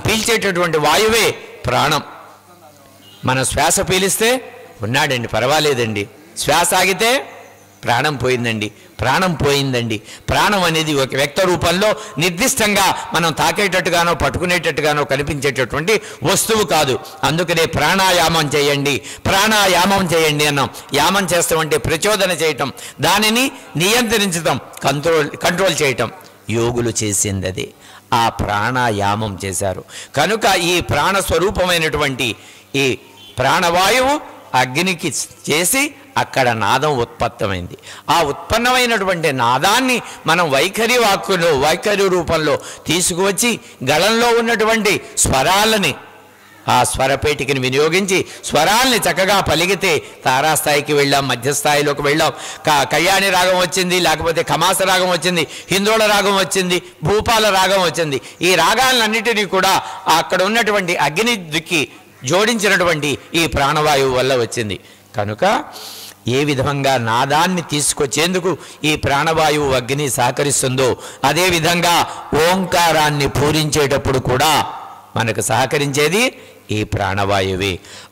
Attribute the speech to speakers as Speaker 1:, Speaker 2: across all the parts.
Speaker 1: పీల్చేటటువంటి వాయువే ప్రాణం మనం శ్వాస పీలిస్తే ఉన్నాడండి పర్వాలేదండి శ్వాస ఆగితే ప్రాణం పోయిందండి ప్రాణం పోయిందండి ప్రాణం అనేది ఒక వ్యక్త రూపంలో నిర్దిష్టంగా మనం తాకేటట్టుగానో పట్టుకునేటట్టుగానో కనిపించేటటువంటి వస్తువు కాదు అందుకనే ప్రాణాయామం చేయండి ప్రాణాయామం చేయండి అన్నాం యామం చేస్తామంటే ప్రచోదన చేయటం దానిని నియంత్రించటం కంట్రోల్ కంట్రోల్ చేయటం యోగులు చేసింది అది ఆ ప్రాణాయామం చేశారు కనుక ఈ ప్రాణ స్వరూపమైనటువంటి ఈ ప్రాణవాయువు అగ్నికి చేసి అక్కడ నాదం ఉత్పత్తమైంది ఆ ఉత్పన్నమైనటువంటి నాదాన్ని మనం వైఖరి వాక్కులో వైఖరి రూపంలో తీసుకువచ్చి గళంలో ఉన్నటువంటి స్వరాలని ఆ స్వరపేటికని వినియోగించి స్వరాల్ని చక్కగా పలిగితే తారాస్థాయికి వెళ్ళాం మధ్యస్థాయిలోకి వెళ్ళాం క కళ్యాణి రాగం వచ్చింది లేకపోతే కమాస రాగం వచ్చింది హిందోళ రాగం వచ్చింది భూపాల రాగం వచ్చింది ఈ రాగాలన్నిటినీ కూడా అక్కడ ఉన్నటువంటి అగ్నికి జోడించినటువంటి ఈ ప్రాణవాయువు వల్ల వచ్చింది కనుక ఏ విధంగా నాదాన్ని తీసుకొచ్చేందుకు ఈ ప్రాణవాయువు అగ్ని సహకరిస్తుందో అదే విధంగా ఓంకారాన్ని పూరించేటప్పుడు కూడా మనకు సహకరించేది ఈ ప్రాణవాయువే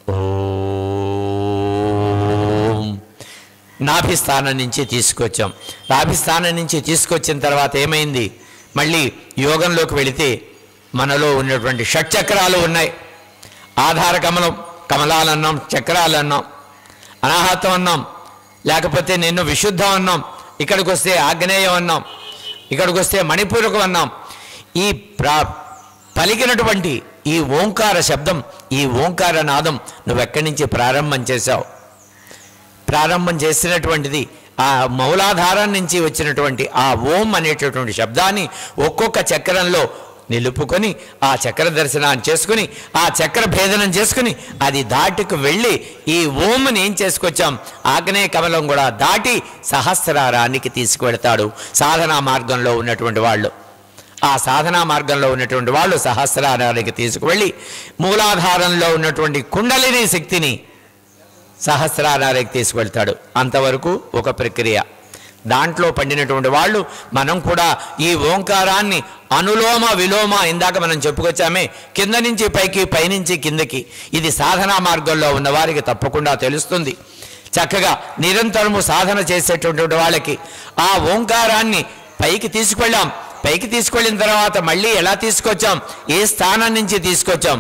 Speaker 1: ఓం నాభిస్థానం నుంచి తీసుకొచ్చాం నాభిస్థానం నుంచి తీసుకొచ్చిన తర్వాత ఏమైంది మళ్ళీ యోగంలోకి వెళితే మనలో ఉన్నటువంటి షట్చక్రాలు ఉన్నాయి ఆధార కమలం కమలాలు అన్నాం చక్రాలు అన్నాం అనాహతం అన్నాం లేకపోతే నిన్ను విశుద్ధం అన్నాం ఇక్కడికి వస్తే ఆగ్నేయం అన్నాం ఇక్కడికి వస్తే మణిపూరకం అన్నాం ఈ ప్రా పలికినటువంటి ఈ ఓంకార శబ్దం ఈ ఓంకార నాదం నువ్వెక్కడి నుంచి ప్రారంభం చేశావు ప్రారంభం చేసినటువంటిది ఆ మౌలాధారం నుంచి వచ్చినటువంటి ఆ ఓం అనేటటువంటి శబ్దాన్ని ఒక్కొక్క చక్రంలో నిలుపుకొని ఆ చక్ర దర్శనాన్ని చేసుకుని ఆ చక్ర భేదనం చేసుకుని అది దాటుకు వెళ్ళి ఈ ఓంని ఏం చేసుకొచ్చాం ఆగ్నేయ కమలం కూడా దాటి సహస్రారానికి తీసుకువెడతాడు సాధనా మార్గంలో ఉన్నటువంటి వాళ్ళు ఆ సాధనా మార్గంలో ఉన్నటువంటి వాళ్ళు సహస్రారానికి తీసుకువెళ్ళి మూలాధారంలో ఉన్నటువంటి కుండలిని శక్తిని సహస్రారానికి తీసుకువెళ్తాడు అంతవరకు ఒక ప్రక్రియ దాంట్లో పండినటువంటి వాళ్ళు మనం కూడా ఈ ఓంకారాన్ని అనులోమ విలోమ ఇందాక మనం చెప్పుకొచ్చామే కింద నుంచి పైకి పైనుంచి కిందకి ఇది సాధనా మార్గంలో ఉన్న వారికి తప్పకుండా తెలుస్తుంది చక్కగా నిరంతరము సాధన చేసేటటువంటి వాళ్ళకి ఆ ఓంకారాన్ని పైకి తీసుకెళ్ళాం పైకి తీసుకెళ్ళిన తర్వాత మళ్ళీ ఎలా తీసుకొచ్చాం ఏ స్థానం నుంచి తీసుకొచ్చాం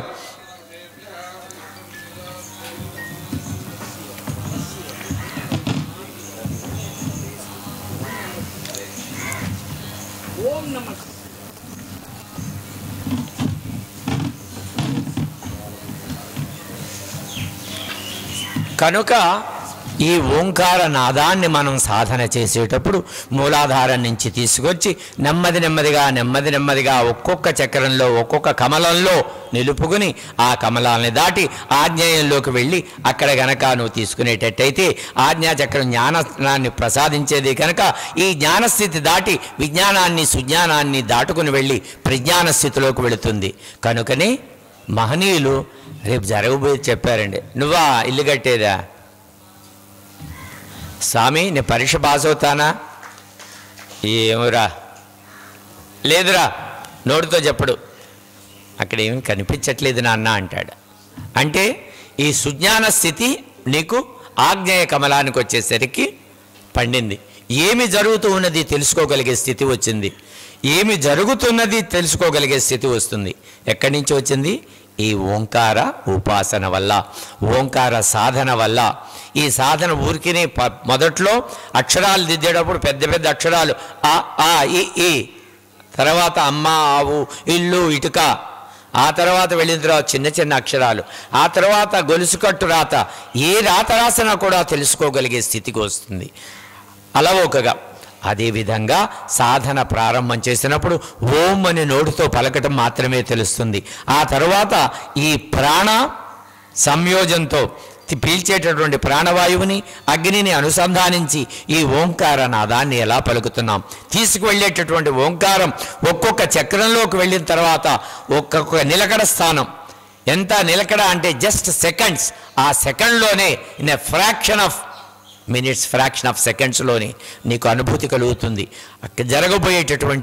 Speaker 1: కనుక ఈ ఓంకార నాదాన్ని మనం సాధన చేసేటప్పుడు మూలాధారం నుంచి తీసుకొచ్చి నెమ్మది నెమ్మదిగా నెమ్మది నెమ్మదిగా ఒక్కొక్క చక్రంలో ఒక్కొక్క కమలంలో నిలుపుకుని ఆ కమలాన్ని దాటి ఆజ్ఞేయంలోకి వెళ్ళి అక్కడ గనక నువ్వు తీసుకునేటట్టయితే ఆజ్ఞాచక్రం జ్ఞానాన్ని ప్రసాదించేది కనుక ఈ జ్ఞానస్థితి దాటి విజ్ఞానాన్ని సుజ్ఞానాన్ని దాటుకుని వెళ్ళి ప్రజ్ఞాన స్థితిలోకి వెళుతుంది కనుకనే మహనీయులు రేపు జరగబోయేది చెప్పారండి నువ్వా ఇల్లు కట్టేదా స్వామి నేను పరీక్ష పాస్ అవుతానా ఏమురా లేదురా నోటితో చెప్పడు అక్కడ ఏమి కనిపించట్లేదు నాన్న అంటాడు అంటే ఈ సుజ్ఞాన స్థితి నీకు ఆగ్నేయ కమలానికి వచ్చేసరికి పండింది ఏమి జరుగుతూ ఉన్నది తెలుసుకోగలిగే స్థితి వచ్చింది ఏమి జరుగుతున్నది తెలుసుకోగలిగే స్థితి వస్తుంది ఎక్కడి నుంచి వచ్చింది ఈ ఓంకార ఉపాసన వల్ల ఓంకార సాధన వల్ల ఈ సాధన ఊరికినే ప- మొదట్లో అక్షరాలు దిద్దేటప్పుడు పెద్ద పెద్ద అక్షరాలు ఆ ఆ ఈ ఈ తర్వాత అమ్మ ఆవు ఇల్లు ఇటుక ఆ తర్వాత వెళ్ళిన తర్వాత చిన్న చిన్న అక్షరాలు ఆ తర్వాత గొలుసు కట్టు రాత ఏ రాత రాసినా కూడా తెలుసుకోగలిగే స్థితికి వస్తుంది అలవోకగా అదేవిధంగా సాధన ప్రారంభం చేసినప్పుడు ఓం అని నోటితో పలకటం మాత్రమే తెలుస్తుంది ఆ తర్వాత ఈ ప్రాణ సంయోజంతో తి- పీల్చేటటువంటి ప్రాణవాయువుని అగ్నిని అనుసంధానించి ఈ ఓంకార నాదాన్ని ఎలా పలుకుతున్నాం తీసుకువెళ్ళేటటువంటి ఓంకారం ఒక్కొక్క చక్రంలోకి వెళ్ళిన తర్వాత ఒక్కొక్క నిలకడ స్థానం ఎంత నిలకడ అంటే జస్ట్ సెకండ్స్ ఆ సెకండ్లోనే in a fraction of minutes fraction of సెకండ్స్లోనే నీకు అనుభూతి కలుగుతుంది అక్కడ జరగబోయేటటువంటి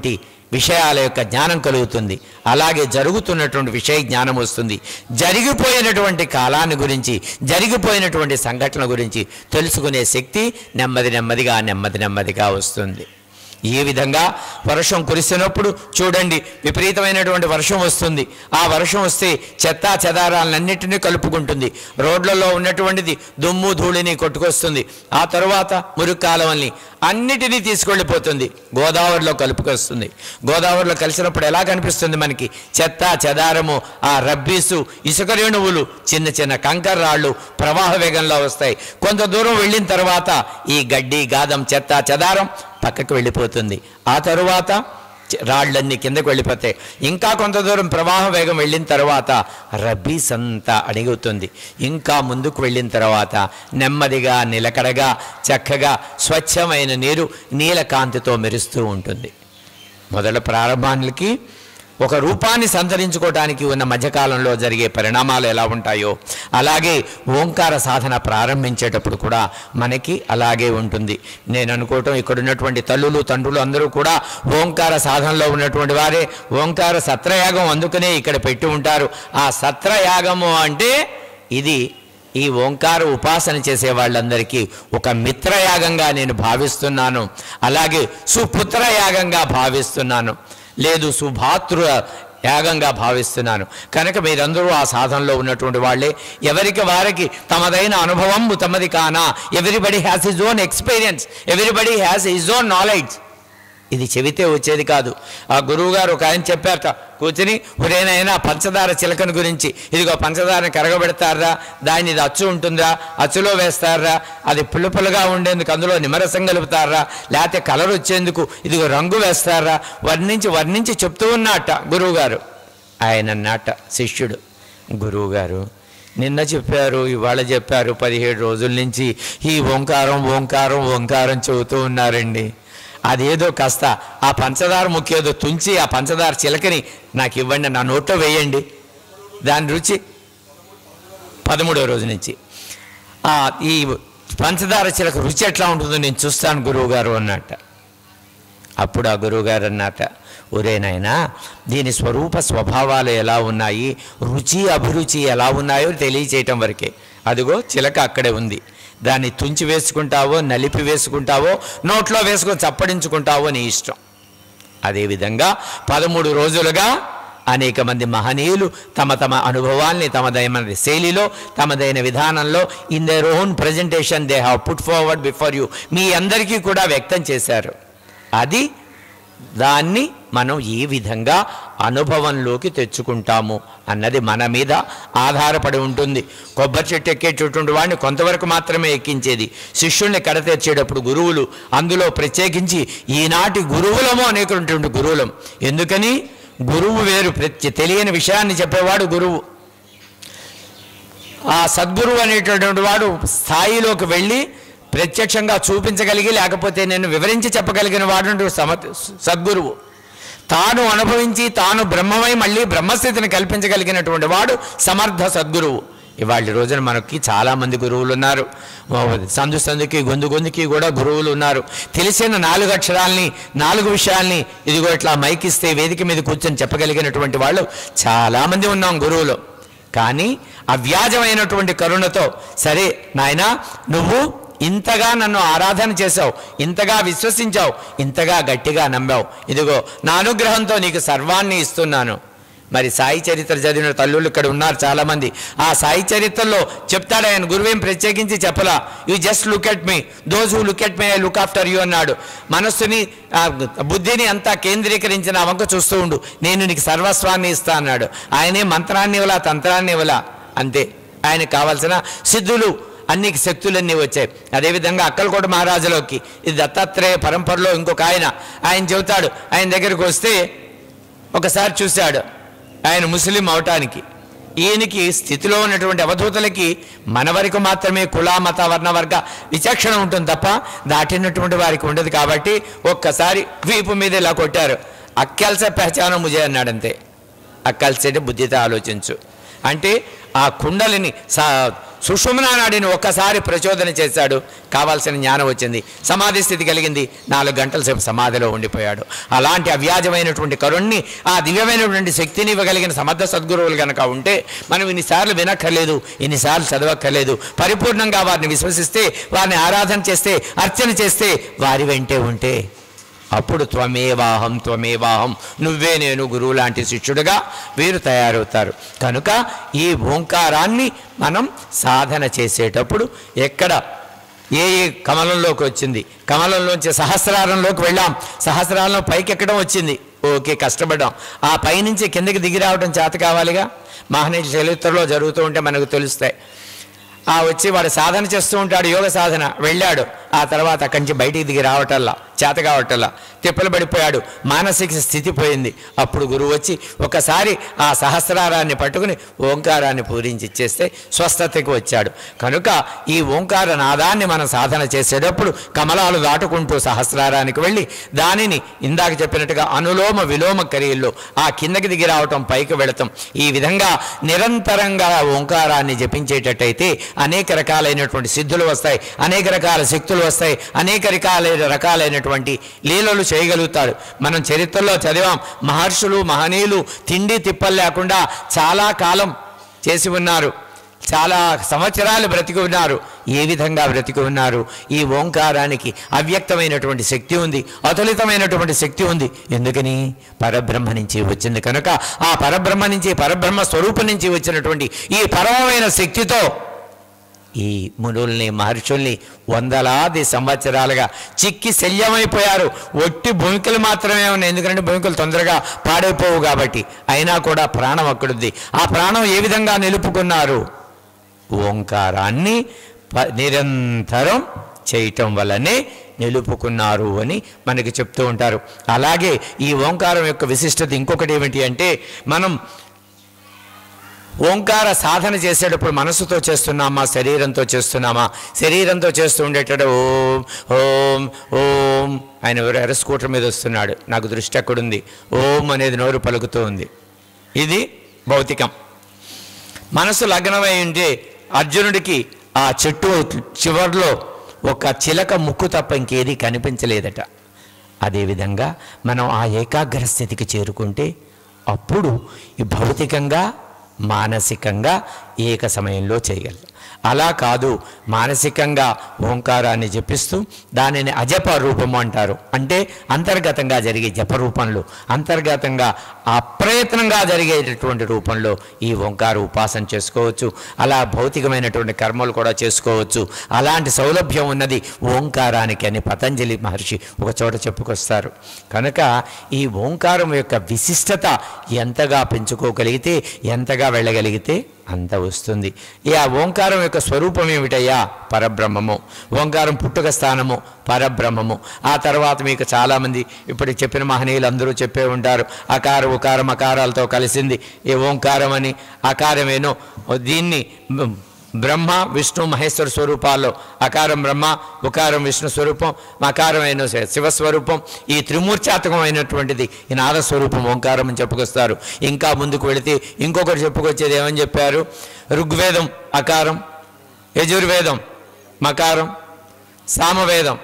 Speaker 1: విషయాల యొక్క జ్ఞానం కలుగుతుంది అలాగే జరుగుతున్నటువంటి విషయ జ్ఞానం వస్తుంది జరిగిపోయినటువంటి కాలాన్ని గురించి జరిగిపోయినటువంటి సంఘటనల గురించి తెలుసుకునే శక్తి నెమ్మది నెమ్మదిగా నెమ్మది నెమ్మదిగా వస్తుంది ఈ విధంగా వర్షం కురిసినప్పుడు చూడండి విపరీతమైనటువంటి వర్షం వస్తుంది ఆ వర్షం వస్తే చెత్త చెదారాలన్నింటినీ కలుపుకుంటుంది రోడ్లలో ఉన్నటువంటిది దుమ్ము ధూళిని కొట్టుకొస్తుంది ఆ తరువాత మురుగు కాలువల్ని అన్నిటినీ తీసుకెళ్ళిపోతుంది గోదావరిలో కలుపుకొస్తుంది గోదావరిలో కలిసినప్పుడు ఎలా కనిపిస్తుంది మనకి చెత్త చెదారము ఆ రబ్బీసు ఇసుక రేణువులు చిన్న చిన్న కంకర రాళ్ళు ప్రవాహ వేగంలో వస్తాయి కొంత దూరం వెళ్ళిన తర్వాత ఈ గడ్డి గాదం చెత్త చెదారం పక్కకు వెళ్ళిపోతుంది ఆ తరువాత చె- రాళ్ళన్నీ కిందకు వెళ్ళిపోతాయి ఇంకా కొంత దూరం ప్రవాహ వేగం వెళ్ళిన తర్వాత రబ్బీస్ అంతా అణిగుతుంది ఇంకా ముందుకు వెళ్ళిన తర్వాత నెమ్మదిగా నిలకడగా చక్కగా స్వచ్ఛమైన నీరు నీలకాంతితో మెరుస్తూ ఉంటుంది మొదల ప్రారంభానికి ఒక రూపాన్ని సంతరించుకోవడానికి ఉన్న మధ్యకాలంలో జరిగే పరిణామాలు ఎలా ఉంటాయో అలాగే ఓంకార సాధన ప్రారంభించేటప్పుడు కూడా మనకి అలాగే ఉంటుంది నేను అనుకోవటం ఇక్కడ ఉన్నటువంటి తల్లులు తండ్రులు అందరూ కూడా ఓంకార సాధనలో ఉన్నటువంటి వారే ఓంకార సత్రయాగం అందుకనే ఇక్కడ పెట్టి ఉంటారు ఆ సత్రయాగము అంటే ఇది ఈ ఓంకార ఉపాసన చేసే వాళ్ళందరికీ ఒక మిత్రయాగంగా నేను భావిస్తున్నాను అలాగే సుపుత్రయాగంగా భావిస్తున్నాను లేదు సుభాతృ యాగంగా భావిస్తున్నాను కనుక మీరందరూ ఆ సాధనలో ఉన్నటువంటి వాళ్ళే ఎవరికి వారికి తమదైన అనుభవం తమది కానా everybody has his own experience everybody has his own knowledge ఇది చెబితే వచ్చేది కాదు ఆ గురువు గారు ఒక ఆయన చెప్పారట కూర్చుని ఒరేనైనా పంచదార చిలకన గురించి ఇదిగో పంచదారని కరగబెడతారా దాన్ని ఇది అచ్చు ఉంటుందా అచ్చులో వేస్తారా అది పుల్ల పుల్లగా ఉండేందుకు అందులో నిమ్మరసం కలుపుతారా లేకపోతే కలర్ వచ్చేందుకు ఇదిగో రంగు వేస్తారా వర్ణించి వర్ణించి చెప్తూ ఉన్నట్ట గురువు గారు ఆయన అన్నట్ట శిష్యుడు గురువు గారు నిన్న చెప్పారు ఇవాళ చెప్పారు పదిహేడు రోజుల నుంచి ఈ ఓంకారం ఓంకారం ఓంకారం చెబుతూ ఉన్నారండి అదేదో కాస్త ఆ పంచదార ముక్కేదో తుంచి ఆ పంచదార చిలకని నాకు ఇవ్వండి నా నోట్లో వేయండి దాని రుచి పదమూడవ రోజు నుంచి ఆ, ఈ పంచదార చిలక రుచి ఎట్లా ఉంటుందో నేను చూస్తాను గురువు గారు అన్నట్ట అప్పుడు ఆ గురువుగారు అన్నట ఒరే నాయనా దీని స్వరూప స్వభావాలు ఎలా ఉన్నాయి రుచి అభిరుచి ఎలా ఉన్నాయో తెలియచేయటం వరకే అదిగో చిలక అక్కడే ఉంది దాన్ని తుంచి వేసుకుంటావో నలిపి వేసుకుంటావో నోట్లో వేసుకొని చప్పడించుకుంటావో నీ ఇష్టం అదేవిధంగా పదమూడు రోజులుగా అనేక మంది మహనీయులు తమ తమ అనుభవాల్ని తమదైన శైలిలో తమదైన విధానంలో in their own presentation they have put forward before you మీ అందరికీ కూడా వ్యక్తం చేశారు అది దాన్ని మనం ఈ విధంగా అనుభవంలోకి తెచ్చుకుంటాము అన్నది మన మీద ఆధారపడి ఉంటుంది కొబ్బరి చెట్టు ఎక్కేటటువంటి వాడిని కొంతవరకు మాత్రమే ఎక్కించేది శిష్యుల్ని కడతెచ్చేటప్పుడు గురువులు అందులో ప్రత్యేకించి ఈనాటి గురువులము అనేటువంటి గురువులం ఎందుకని గురువు వేరు ప్రత్య తెలియని విషయాన్ని చెప్పేవాడు గురువు ఆ సద్గురువు అనేటటువంటి వాడు స్థాయిలోకి వెళ్ళి ప్రత్యక్షంగా చూపించగలిగి లేకపోతే నేను వివరించి చెప్పగలిగిన వాడు సమ సద్గురువు తాను అనుభవించి తాను బ్రహ్మమై మళ్ళీ బ్రహ్మస్థితిని కల్పించగలిగినటువంటి వాడు సమర్థ సద్గురువు ఇవాళ రోజున మనకి చాలామంది గురువులు ఉన్నారు సందు సందుకి గొంతు గొంతుకి కూడా గురువులు ఉన్నారు తెలిసిన నాలుగు అక్షరాల్ని నాలుగు విషయాల్ని ఇదిగో ఇట్లా మైకిస్తే వేదిక మీద కూర్చొని చెప్పగలిగినటువంటి వాళ్ళు చాలామంది ఉన్నాం గురువులు కానీ అవ్యాజమైనటువంటి కరుణతో సరే నాయనా నువ్వు ఇంతగా నన్ను ఆరాధన చేశావు ఇంతగా విశ్వసించావు ఇంతగా గట్టిగా నమ్మావు ఇదిగో నా అనుగ్రహంతో నీకు సర్వాన్ని ఇస్తున్నాను మరి సాయి చరిత్ర చదివిన తల్లులు ఇక్కడ ఉన్నారు చాలామంది ఆ సాయి చరిత్రలో చెప్తాడు ఆయన గురువేం ప్రత్యేకించి చెప్పలా you just look at me those who look at me I look after you అన్నాడు మనస్సుని ఆ, బుద్ధిని అంతా కేంద్రీకరించిన వంక చూస్తూ ఉండు నేను నీకు సర్వస్వాన్ని ఇస్తా అన్నాడు ఆయనే మంత్రాన్ని ఇవ్వలా తంత్రాన్ని ఇవ్వలా అంతే ఆయనకు కావాల్సిన సిద్ధులు అన్ని శక్తులన్నీ వచ్చాయి అదేవిధంగా అక్కలకోట మహారాజులోకి ఇది దత్తాత్రేయ పరంపరలో ఇంకొక ఆయన ఆయన చెబుతాడు ఆయన దగ్గరికి వస్తే ఒకసారి చూశాడు ఆయన ముస్లిం అవటానికి ఈయనకి స్థితిలో ఉన్నటువంటి అవధూతలకి మన వరకు మాత్రమే కుల మత వర్ణ వర్గ విచక్షణ ఉంటుంది తప్ప దాటినటువంటి వారికి ఉండదు కాబట్టి ఒక్కసారి వీపు మీద ఇలా కొట్టారు అక్కల్స పెహచానం ముజే అన్నాడంతే అక్కల్సేటే బుద్ధితో ఆలోచించు అంటే ఆ కుండలిని సా సుషుమ్నా నాడిని ఒక్కసారి ప్రచోదన చేశాడు కావాల్సిన జ్ఞానం వచ్చింది సమాధి స్థితి కలిగింది నాలుగు గంటల సేపు సమాధిలో ఉండిపోయాడు అలాంటి అవ్యాజమైనటువంటి కరుణ్ణి ఆ దివ్యమైనటువంటి శక్తిని ఇవ్వగలిగిన సమర్థ సద్గురువులు కనుక ఉంటే మనం ఇన్నిసార్లు వినక్కర్లేదు ఇన్నిసార్లు చదవక్కర్లేదు పరిపూర్ణంగా వారిని విశ్వసిస్తే వారిని ఆరాధన చేస్తే అర్చన చేస్తే వారి వెంటే ఉంటే అప్పుడు త్వమేవాహం త్వమేవాహం నువ్వే నేను గురువు లాంటి శిష్యుడుగా వీరు తయారవుతారు కనుక ఈ ఓంకారాన్ని మనం సాధన చేసేటప్పుడు ఎక్కడ ఏ ఏ కమలంలోకి వచ్చింది కమలంలోంచి సహస్రారంలోకి వెళ్ళాం సహస్రారంలో పైకి ఎక్కడం వచ్చింది ఓకే కష్టపడ్డాం ఆ పైనుంచి కిందకి దిగి రావడం చేత కావాలిగా మహనీయ చరిత్రలో జరుగుతూ ఉంటే మనకు తెలుస్తాయి ఆ వచ్చి వాడు సాధన చేస్తూ ఉంటాడు యోగ సాధన వెళ్ళాడు ఆ తర్వాత అక్కడి నుంచి బయటికి దిగి రావటల్లా చేత కావటల్లా తిప్పలు పడిపోయాడు మానసిక స్థితి పోయింది అప్పుడు గురువు వచ్చి ఒకసారి ఆ సహస్రారాన్ని పట్టుకుని ఓంకారాన్ని పూరించి ఇచ్చేస్తే స్వస్థతకి వచ్చాడు కనుక ఈ ఓంకార నాదాన్ని మనం సాధన చేసేటప్పుడు కమలాలు దాటుకుంటూ సహస్రారానికి వెళ్ళి దానిని ఇందాక చెప్పినట్టుగా అనులోమ విలోమ క్రియల్లో ఆ కిందకి దిగి రావటం పైకి వెళతాం ఈ విధంగా నిరంతరంగా ఓంకారాన్ని జపించేటట్టయితే అనేక రకాలైనటువంటి సిద్ధులు వస్తాయి అనేక రకాల శక్తులు వస్తాయి అనేక రకాలైన రకాలైనటువంటి లీలలు చేయగలుగుతాడు మనం చరిత్రలో చదివాం మహర్షులు మహనీయులు తిండి తిప్పలు లేకుండా చాలా కాలం చేసి ఉన్నారు చాలా సంవత్సరాలు బ్రతికి ఉన్నారు ఏ విధంగా బ్రతికి ఉన్నారు ఈ ఓంకారానికి అవ్యక్తమైనటువంటి శక్తి ఉంది అతులితమైనటువంటి శక్తి ఉంది ఎందుకని పరబ్రహ్మ నుంచి వచ్చింది కనుక ఆ పరబ్రహ్మ నుంచి పరబ్రహ్మ స్వరూపం నుంచి వచ్చినటువంటి ఈ పరమమైన శక్తితో ఈ మునుల్ని మహర్షుల్ని వందలాది సంవత్సరాలుగా చిక్కి శల్యమైపోయారు ఒట్టి భూమికలు మాత్రమే ఉన్నాయి ఎందుకంటే భూమికలు తొందరగా పాడైపోవు కాబట్టి అయినా కూడా ప్రాణం అక్కడుంది ఆ ప్రాణం ఏ విధంగా నిలుపుకున్నారు ఓంకారాన్ని ప- నిరంతరం చేయటం వల్లనే నిలుపుకున్నారు అని మనకి చెప్తూ ఉంటారు అలాగే ఈ ఓంకారం యొక్క విశిష్టత ఇంకొకటి ఏమిటి అంటే మనం ఓంకార సాధన చేసేటప్పుడు మనసుతో చేస్తున్నామా శరీరంతో చేస్తున్నామా శరీరంతో చేస్తూ ఉండేటప్పుడు ఓం ఓం ఓం ఆయన ఎవరు ఎర్ర స్కూటర్ మీద వస్తున్నాడు నాకు దృష్టి ఎక్కడుంది ఓం అనేది నోరు పలుకుతూ ఉంది ఇది భౌతికం మనసు లగ్నమై ఉంటే అర్జునుడికి ఆ చెట్టు చివర్లో ఒక చిలక ముక్కు తప్ప ఇంకేది కనిపించలేదట అదేవిధంగా మనం ఆ ఏకాగ్ర స్థితికి చేరుకుంటే అప్పుడు ఈ భౌతికంగా మానసికంగా ఏక సమయంలో చేయగలం అలా కాదు మానసికంగా ఓంకారాన్ని జపిస్తూ దానిని అజప రూపము అంటారు అంటే అంతర్గతంగా జరిగే జప రూపంలో అంతర్గతంగా అప్రయత్నంగా జరిగేటటువంటి రూపంలో ఈ ఓంకార ఉపాసన చేసుకోవచ్చు అలా భౌతికమైనటువంటి కర్మలు కూడా చేసుకోవచ్చు అలాంటి సౌలభ్యం ఉన్నది ఓంకారానికి అని పతంజలి మహర్షి ఒక చోట చెప్పుకొస్తారు కనుక ఈ ఓంకారం యొక్క విశిష్టత ఎంతగా పెంచుకోగలిగితే ఎంతగా వెళ్ళగలిగితే అంత వస్తుంది ఈ ఆ ఓంకారం యొక్క స్వరూపం ఏమిటయ్యా పరబ్రహ్మము ఓంకారం పుట్టుక స్థానము పరబ్రహ్మము ఆ తర్వాత మీకు చాలామంది ఇప్పుడు చెప్పిన మహనీయులు అందరూ చెప్పే ఉంటారు అకార ఉకారం అకారాలతో కలిసింది ఈ ఓంకారం అని అకారమేనో దీన్ని బ- బ్రహ్మ విష్ణు మహేశ్వర స్వరూపాల్లో అకారం బ్రహ్మ ఉకారం విష్ణు స్వరూపం మకారమైన శివస్వరూపం ఈ త్రిమూర్చాత్మకమైనటువంటిది ఈ నాద స్వరూపం ఓంకారం అని చెప్పుకొస్తారు ఇంకా ముందుకు వెళితే ఇంకొకటి చెప్పుకొచ్చేది ఏమని చెప్పారు ఋగ్వేదం అకారం యజుర్వేదం మకారం సామవేదం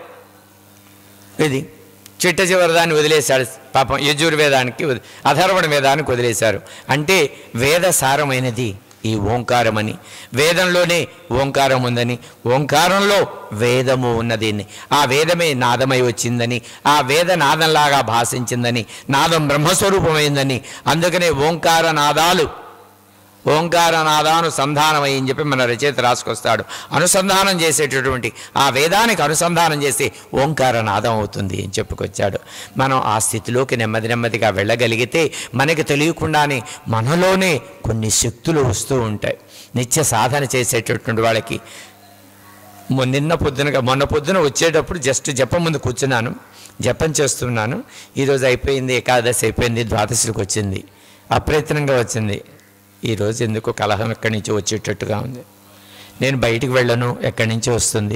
Speaker 1: ఇది చిట్ట చివరి దాన్ని వదిలేశాడు పాపం యజుర్వేదానికి వది- అథర్వణ వేదానికి వదిలేశారు అంటే వేద సారమైనది ఈ ఓంకారమని వేదంలోనే ఓంకారం ఉందని ఓంకారంలో వేదము ఉన్నది ఆ వేదమే నాదమై వచ్చిందని ఆ వేద నాదంలాగా భాషించిందని నాదం బ్రహ్మస్వరూపమైందని అందుకనే ఓంకార నాదాలు ఓంకార నాదానుసంధానమై అని చెప్పి మన రచయిత రాసుకొస్తాడు అనుసంధానం చేసేటటువంటి ఆ వేదానికి అనుసంధానం చేసి ఓంకార నాదం అవుతుంది అని చెప్పుకొచ్చాడు మనం ఆ స్థితిలోకి నెమ్మది నెమ్మదిగా వెళ్ళగలిగితే మనకి తెలియకుండానే మనలోనే కొన్ని శక్తులు వస్తూ ఉంటాయి నిత్య సాధన చేసేటటువంటి వాళ్ళకి మొ- నిన్న పొద్దునగా మొన్న పొద్దున వచ్చేటప్పుడు జస్ట్ జపం ముందు కూర్చున్నాను జపం చేస్తున్నాను ఈరోజు అయిపోయింది ఏకాదశి అయిపోయింది ద్వాదశికి వచ్చింది అప్రయత్నంగా వచ్చింది ఈరోజు ఎందుకు కలహం ఎక్కడి నుంచి వచ్చేటట్టుగా ఉంది నేను బయటికి వెళ్ళను ఎక్కడి నుంచి వస్తుంది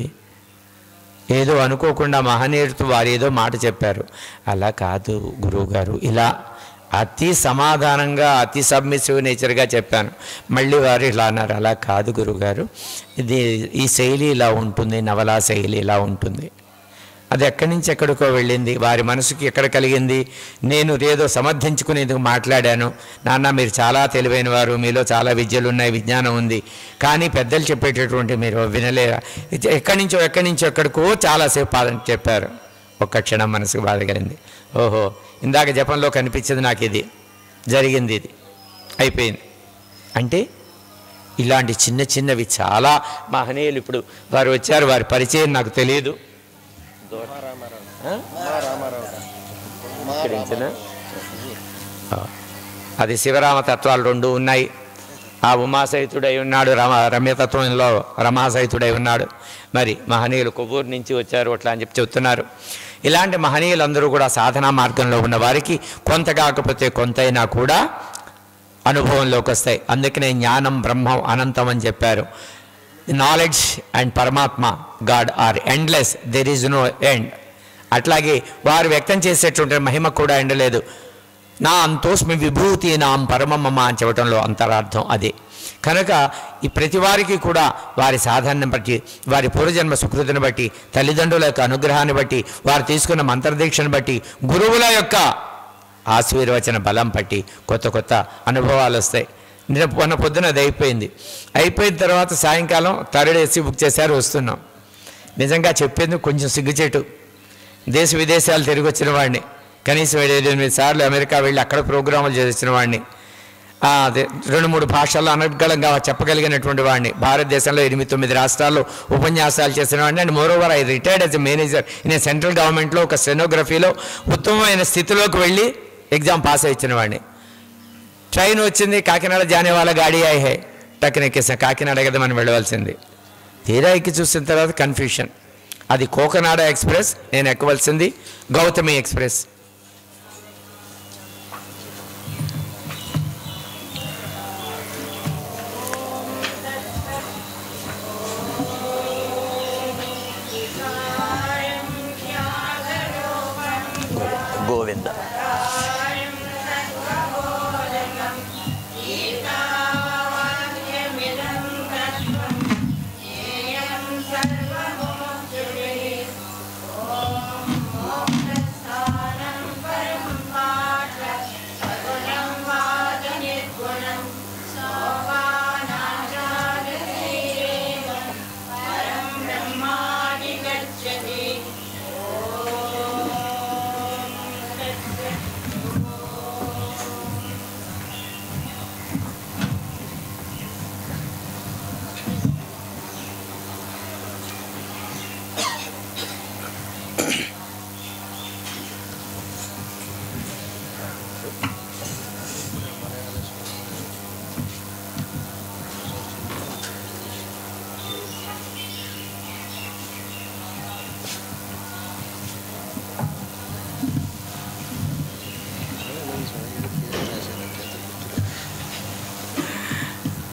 Speaker 1: ఏదో అనుకోకుండా మహనీయుడితో వారు ఏదో మాట చెప్పారు అలా కాదు గురువుగారు ఇలా అతి సమాధానంగా అతి సబ్మిసివ్ నేచర్గా చెప్పాను మళ్ళీ వారు ఇలా అన్నారు అలా కాదు గురుగారు ఇది ఈ శైలి ఇలా ఉంటుంది నవలా శైలి ఇలా ఉంటుంది అది ఎక్కడి నుంచి ఎక్కడికో వెళ్ళింది వారి మనసుకి ఎక్కడ కలిగింది నేను ఏదో సమర్థించుకునేందుకు మాట్లాడాను నాన్న మీరు చాలా తెలివైన వారు మీలో చాలా విద్యలు ఉన్నాయి విజ్ఞానం ఉంది కానీ పెద్దలు చెప్పేటటువంటి మీరు వినలేరా ఇది ఎక్కడి నుంచో ఎక్కడి నుంచో ఎక్కడికో చాలాసేపు పాదం చెప్పారు ఒక్క క్షణం మనసుకు బాధ కలిగింది ఓహో ఇందాక జపంలో కనిపించింది నాకు ఇది జరిగింది ఇది అయిపోయింది అంటే ఇలాంటి చిన్న చిన్నవి చాలా మహనీయులు ఇప్పుడు వారు వచ్చారు వారి పరిచయం నాకు తెలియదు ఇక్కడించిన? ఆ. అది శివరామ తత్వాలు రెండు ఉన్నాయి ఆ ఉమాసహితుడై ఉన్నాడు రమ రమ్యతత్వంలో రమాసహితుడై ఉన్నాడు మరి మహనీయులు కొవ్వూరు నుంచి వచ్చారు అట్లా అని చెప్పి చెప్తున్నారు ఇలాంటి మహనీయులందరూ కూడా సాధనా మార్గంలో ఉన్న వారికి కొంత కాకపోతే కొంతైనా కూడా అనుభవంలోకి వస్తాయి అందుకనే జ్ఞానం బ్రహ్మం అనంతం అని చెప్పారు నాలెడ్జ్ అండ్ పరమాత్మ God are endless there is no end అట్లాగే వారు వ్యక్తం చేసేటువంటి మహిమ కూడా ఎండలేదు నా అంతోస్మి విభూతి నాం పరమమ్మ అని చెప్పడంలో అంతరార్థం అదే కనుక ఈ ప్రతి వారికి కూడా వారి సాధనని బట్టి వారి పూర్వజన్మ సుకృతిని బట్టి తల్లిదండ్రుల యొక్క అనుగ్రహాన్ని బట్టి వారు తీసుకున్న మంత్రదీక్షను బట్టి గురువుల యొక్క ఆశీర్వచన బలం పట్టి కొత్త కొత్త అనుభవాలు వస్తాయి నిన్న మొన్న పొద్దున అది అయిపోయింది అయిపోయిన తర్వాత సాయంకాలం థర్డ్ ఏసీ బుక్ చేశారు వస్తున్నాం నిజంగా చెప్పేందుకు కొంచెం సిగ్గుచేటు దేశ విదేశాలు తిరిగి వచ్చిన వాడిని కనీసం ఏడు ఎనిమిది సార్లు అమెరికా వెళ్ళి అక్కడ ప్రోగ్రాములు చేసిన వాడిని ఆ, అదే రెండు మూడు భాషల్లో అనర్గళంగా చెప్పగలిగినటువంటి వాడిని భారతదేశంలో ఎనిమిది తొమ్మిది రాష్ట్రాల్లో ఉపన్యాసాలు చేసిన వాడిని and more over I retired as a manager in central గవర్నమెంట్లో ఒక సెనోగ్రఫీలో ఉత్తమమైన స్థితిలోకి వెళ్ళి ఎగ్జామ్ పాస్ అయించిన వాడిని ట్రైన్ వచ్చింది కాకినాడ జానే వాళ్ళ గాడి అయి హై టక్కున ఎక్కేసాం కాకినాడ కదా మనం వెళ్ళవలసింది తీరా ఎక్కి చూసిన తర్వాత కన్ఫ్యూషన్ అది కోకనాడ ఎక్స్ప్రెస్ నేను ఎక్కవలసింది గౌతమి ఎక్స్ప్రెస్ గోవింద